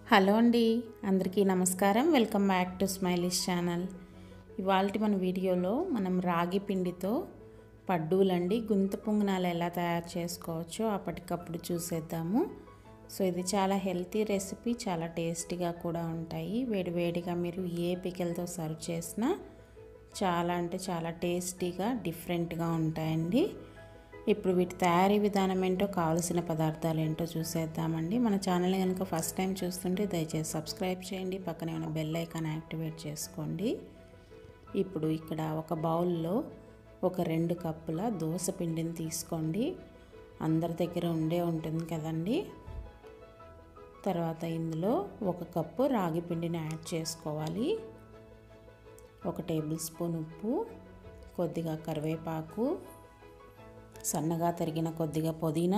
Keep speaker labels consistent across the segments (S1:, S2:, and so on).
S1: hello అండి అందరికీ నమస్కారం welcome back to Smilish channel ఇవాళ మన వీడియోలో మనం రాగి పిండితో పడ్డూలండి గుంత పొంగనాలు ఎలా తయారు చేసుకోవచ్చో అప్పటికప్పుడు చూసేద్దాము సో ఇది చాలా హెల్తీ రెసిపీ చాలా టేస్టీగా కూడా ఉంటాయి వేడివేడిగా మీరు ఏ పికెల్తో సర్వ్ చేసినా చాలా అంటే చాలా టేస్టీగా డిఫరెంట్గా ఉంటాయండి ఇప్పుడు వీటి తయారీ విధానం ఏంటో కావాల్సిన పదార్థాలు ఏంటో చూసేద్దామండి మన ఛానల్ కనుక ఫస్ట్ టైం చూస్తుంటే దయచేసి సబ్స్క్రైబ్ చేయండి పక్కనే ఉన్న బెల్ ఐకాన్ యాక్టివేట్ చేసుకోండి ఇప్పుడు ఇక్కడ ఒక బౌల్లో ఒక రెండు కప్పుల దోస పిండిని తీసుకోండి అందరి దగ్గర ఉండే ఉంటుంది కదండి తర్వాత ఇందులో ఒక కప్పు రాగి పిండిని యాడ్ చేసుకోవాలి ఒక టేబుల్ స్పూన్ ఉప్పు కొద్దిగా కరివేపాకు సన్నగా తరిగిన కొద్దిగా పుదీనా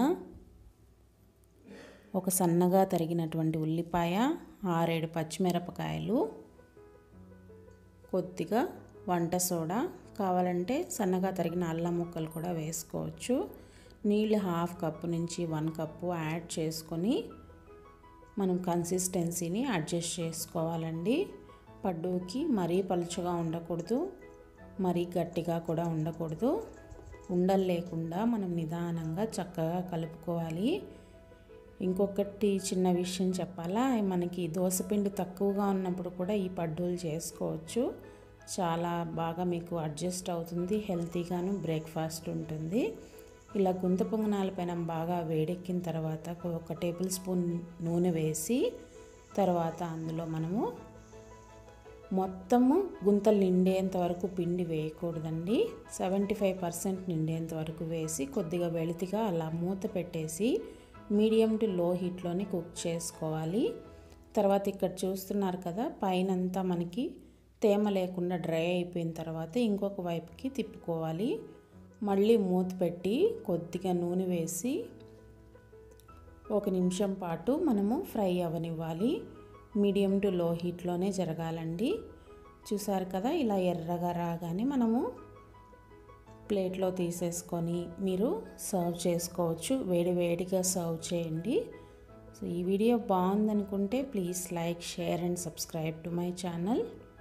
S1: ఒక సన్నగా తరిగినటువంటి ఉల్లిపాయ ఆరేడు పచ్చిమిరపకాయలు కొద్దిగా వంట సోడా కావాలంటే సన్నగా తరిగిన అల్లం ముక్కలు కూడా వేసుకోవచ్చు నీళ్ళు హాఫ్ కప్పు నుంచి వన్ కప్పు యాడ్ చేసుకొని మనం కన్సిస్టెన్సీని అడ్జస్ట్ చేసుకోవాలండి పడ్డుకి మరీ పలుచగా ఉండకూడదు మరీ గట్టిగా కూడా ఉండకూడదు ఉండలు లేకుండా మనం నిదానంగా చక్కగా కలుపుకోవాలి ఇంకొకటి చిన్న విషయం చెప్పాలా మనకి దోసపిండి తక్కువగా ఉన్నప్పుడు కూడా ఈ పడ్డూలు చేసుకోవచ్చు చాలా బాగా మీకు అడ్జస్ట్ అవుతుంది హెల్తీగాను బ్రేక్ఫాస్ట్ ఉంటుంది ఇలా గుంత పొంగనాల పైన బాగా వేడెక్కిన తర్వాత ఒక టేబుల్ స్పూన్ నూనె వేసి తర్వాత అందులో మనము మొత్తము గుంతలు నిండేంత వరకు పిండి వేయకూడదండి సెవెంటీ ఫైవ్ పర్సెంట్ నిండేంత వరకు వేసి కొద్దిగా వెళితిగా అలా మూత పెట్టేసి మీడియం టు లో హీట్లోని కుక్ చేసుకోవాలి తర్వాత ఇక్కడ చూస్తున్నారు కదా పైనంతా మనకి తేమ లేకుండా డ్రై అయిపోయిన తర్వాత ఇంకొక వైపుకి తిప్పుకోవాలి మళ్ళీ మూత పెట్టి కొద్దిగా నూనె వేసి ఒక నిమిషం పాటు మనము ఫ్రై అవ్వనివ్వాలి మీడియం టు లో హీట్లోనే జరగాలండి చూసారు కదా ఇలా ఎర్రగా రాగానే మనము ప్లేట్లో తీసేసుకొని మీరు సర్వ్ చేసుకోవచ్చు వేడి వేడిగా సర్వ్ చేయండి సో ఈ వీడియో బాగుందనుకుంటే please like share and subscribe to my channel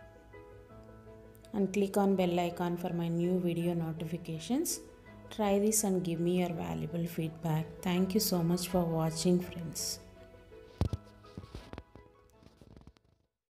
S1: and click on bell icon for my new video notifications try this and give me your valuable feedback thank you so much for watching friends